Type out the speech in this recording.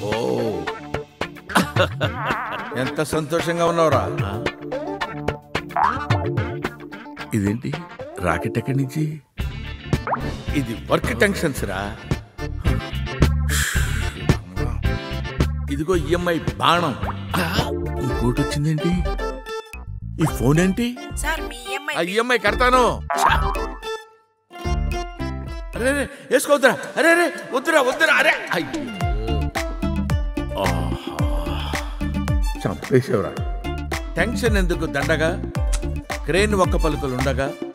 ఓ ఎంత సంతోషంగా ఉన్నావురా ఇదేంటి రాకెట్ ఎక్కడి నుంచి ఇది వర్క్ టెన్షన్స్ రా ఇదిగో ఈఎంఐ బాణం ఇంకోటి వచ్చిందేంటి ఈ ఫోన్ ఏంటి సార్ మీ ఈఎంఐ ఆ ఈఎంఐ కడతాను ఛా! అరే అరే వేసుకోవద్దురా అరే అరే వద్దురా వద్దురా అరే అయ్యో ఆహా. చంపేసేవరా టెన్షన్ ఎందుకు దండగా క్రేన్ ఒక్క పలుకులు ఉండగా